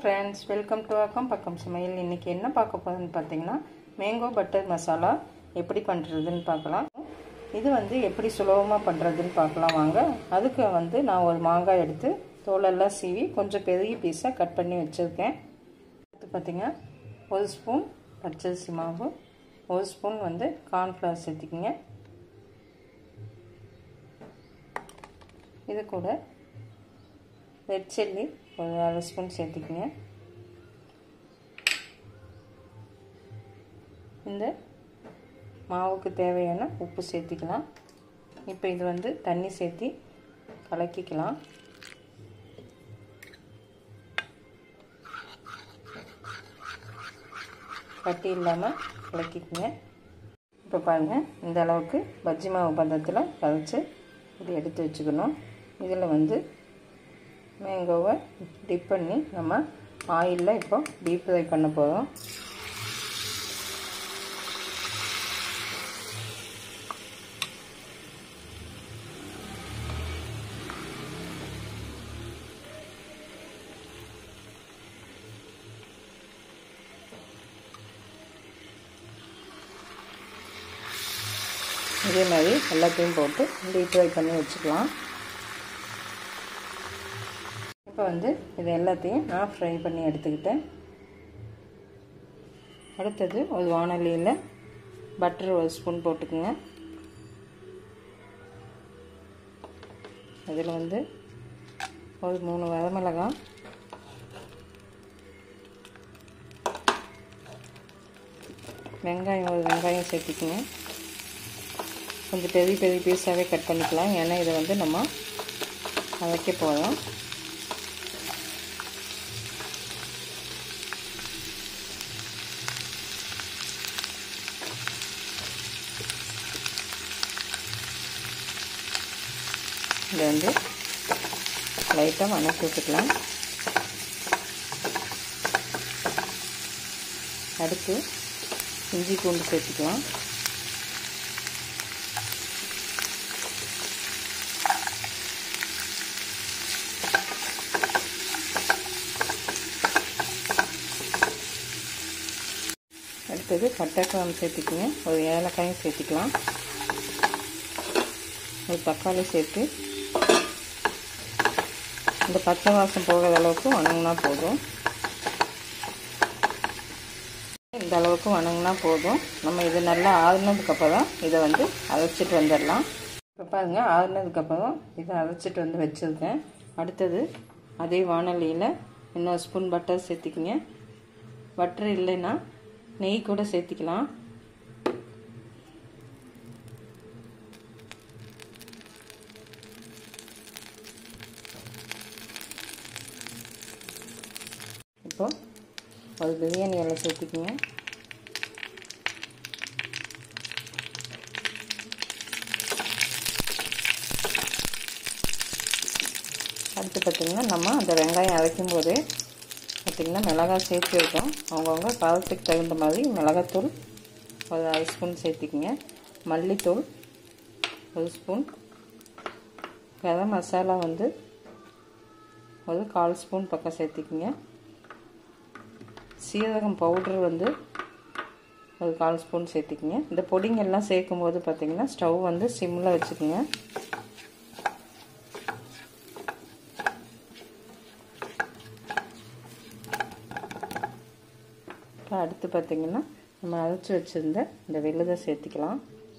friends welcome to அக்கம் பக்கம் சமையல் இன்றைக்கி என்ன பார்க்க போகுதுன்னு பார்த்தீங்கன்னா மேங்கோ பட்டர் மசாலா எப்படி பண்ணுறதுன்னு பார்க்கலாம் இது வந்து எப்படி சுலபமாக பண்ணுறதுன்னு பார்க்கலாம் வாங்க அதுக்கு வந்து நான் ஒரு மாங்காய் எடுத்து தோலெல்லாம் சீவி கொஞ்சம் பெரிய பீஸாக கட் பண்ணி வச்சுருக்கேன் அடுத்து பார்த்திங்கன்னா ஒரு ஸ்பூன் பச்சரிசி மாவு ஒரு ஸ்பூன் வந்து கார்ன்ஃப்ளவர் சேர்த்துக்கிங்க இது கூட ரெட் சில்லி ஒரு அரை ஸ்பூன் சேர்த்துக்கிங்க இந்த மாவுக்கு தேவையான உப்பு சேர்த்திக்கலாம் இப்போ இது வந்து தண்ணி சேர்த்தி கலக்கிக்கலாம் கட்டி இல்லாமல் கலக்கிக்கங்க இப்போ பாருங்கள் இந்த அளவுக்கு பஜ்ஜி மாவு பதத்தில் கரைச்சி இப்படி எடுத்து வச்சுக்கணும் இதில் வந்து மேங்கோவை டிப் பண்ணி நம்ம ஆயிலில் இப்போ டீப் ஃப்ரை பண்ண போகிறோம் இதே மாதிரி எல்லாத்தையும் போட்டு டீப் ஃப்ரை பண்ணி வச்சுக்கலாம் இப்போ வந்து இது எல்லாத்தையும் நான் ஃப்ரை பண்ணி எடுத்துக்கிட்டேன் அடுத்தது ஒரு வானொலியில் பட்டர் ஒரு ஸ்பூன் போட்டுக்குங்க அதில் வந்து ஒரு மூணு வரமிளகாய் வெங்காயம் ஒரு வெங்காயம் சேர்த்திக்குங்க கொஞ்சம் பெரிய பெரிய பீஸாகவே கட் பண்ணிக்கலாம் ஏன்னா இதை வந்து நம்ம வதக்க போகிறோம் இதை வந்து லைட்டாக வணக்கி விட்டுக்கலாம் அடுத்து இஞ்சி பூண்டு சேர்த்துக்கலாம் அடுத்தது பட்டைக்கிழம்பு சேர்த்துக்குங்க ஒரு ஏலக்காயும் சேர்த்துக்கலாம் ஒரு தக்காளி சேர்த்து இந்த பச்சை வாசம் போகிற அளவுக்கு வணங்கினா போதும் இந்த அளவுக்கு வணங்கினா போதும் நம்ம இது நல்லா ஆறுனதுக்கப்புறம் இதை வந்து அரைச்சிட்டு வந்துடலாம் இப்போ பாருங்கள் ஆறுனதுக்கப்புறம் இதை அரைச்சிட்டு வந்து வச்சுருக்கேன் அடுத்தது அதே வானொலியில் இன்னொரு ஸ்பூன் பட்டர் சேர்த்திக்கிங்க பட்டர் இல்லைன்னா நெய் கூட சேர்த்திக்கலாம் இப்போ ஒரு பிரியாணி இலை சேர்த்துக்குங்க அடுத்து பார்த்திங்கன்னா நம்ம அந்த வெங்காயம் அரைக்கும் போதே பார்த்திங்கன்னா மிளகாய் சேர்த்துருக்கோம் அவங்கவுங்க காரத்துக்கு தகுந்த மாதிரி மிளகாத்தூள் ஒரு அரை ஸ்பூன் சேர்த்துக்குங்க மல்லித்தூள் ஒரு ஸ்பூன் கரம் மசாலா வந்து ஒரு கால் ஸ்பூன் பக்கம் சேர்த்திக்குங்க சீரகம் பவுட்ரு வந்து ஒரு கால் ஸ்பூன் சேர்த்துக்குங்க இந்த பொடிங்கெல்லாம் சேர்க்கும் போது பார்த்திங்கன்னா ஸ்டவ் வந்து சிம்மில் வச்சுக்கோங்க அடுத்து பார்த்திங்கன்னா நம்ம அரைச்சி வச்சுருந்த இந்த விழுதை சேர்த்திக்கலாம்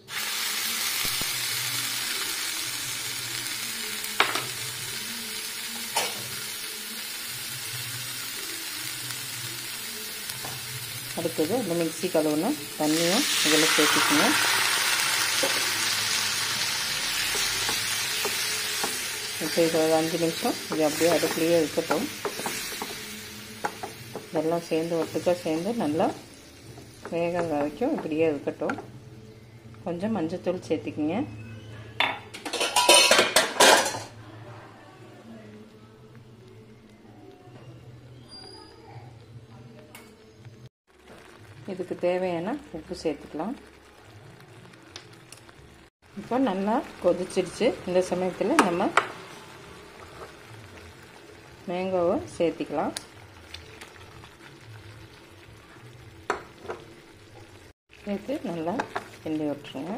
அடுத்தது இந்த மிக்சி கழுவுன தண்ணியும் இதில் சேர்த்துக்குங்க இப்போ இது ஒரு அஞ்சு நிமிஷம் இது அப்படியே அடுப்புலேயே இருக்கட்டும் இதெல்லாம் சேர்ந்து ஒட்டுக்கா சேர்ந்து நல்லா வேக வரைக்கும் இப்படியே இருக்கட்டும் கொஞ்சம் மஞ்சத்தூள் சேர்த்துக்குங்க இதுக்கு தேவையான உப்பு சேர்த்துக்கலாம் இப்போ நல்லா கொதிச்சிடுச்சு இந்த சமயத்தில் நம்ம மேங்கோவை சேர்த்திக்கலாம் சேர்த்து நல்லா கிண்டி விட்டுருங்க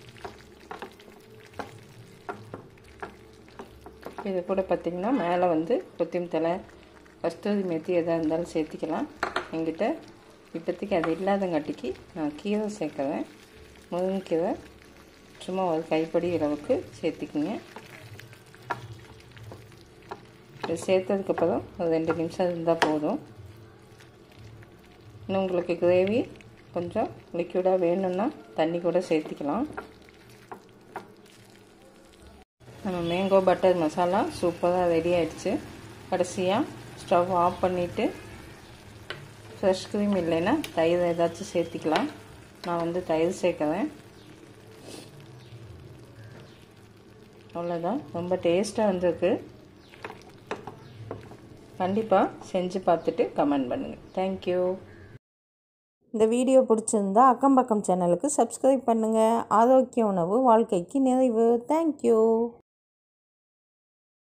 இது கூட பார்த்திங்கன்னா மேலே வந்து கொத்தமல்லி தலை கஸ்தூரி மெத்தி எதாக இருந்தாலும் சேர்த்திக்கலாம் எங்கிட்ட இப்போதைக்கு அது இல்லாதங்காட்டிக்கு நான் கீரை சேர்க்குறேன் முருங்கைக்கீரை சும்மா ஒரு கைப்படி அளவுக்கு சேர்த்திக்கிங்க இது சேர்த்ததுக்கப்புறம் ஒரு ரெண்டு நிமிஷம் இருந்தால் போதும் இன்னும் உங்களுக்கு கிரேவி கொஞ்சம் லிக்விடாக வேணும்னா தண்ணி கூட சேர்த்திக்கலாம் நம்ம மேங்கோ பட்டர் மசாலா சூப்பராக ரெடி ஆகிடுச்சு கடைசியாக ஸ்டவ் ஆஃப் பண்ணிவிட்டு ஃப்ரெஷ் க்ரீம் இல்லைன்னா தயிர் ஏதாச்சும் சேர்த்திக்கலாம் நான் வந்து தயிர் சேர்க்குறேன் அவ்வளோதான் ரொம்ப டேஸ்ட்டாக வந்திருக்கு கண்டிப்பாக செஞ்சு பார்த்துட்டு கமெண்ட் பண்ணுங்கள் தேங்க்யூ இந்த வீடியோ பிடிச்சிருந்தா அக்கம் பக்கம் சேனலுக்கு சப்ஸ்கிரைப் பண்ணுங்கள் ஆரோக்கிய உணவு வாழ்க்கைக்கு நிறைவு தேங்க்யூ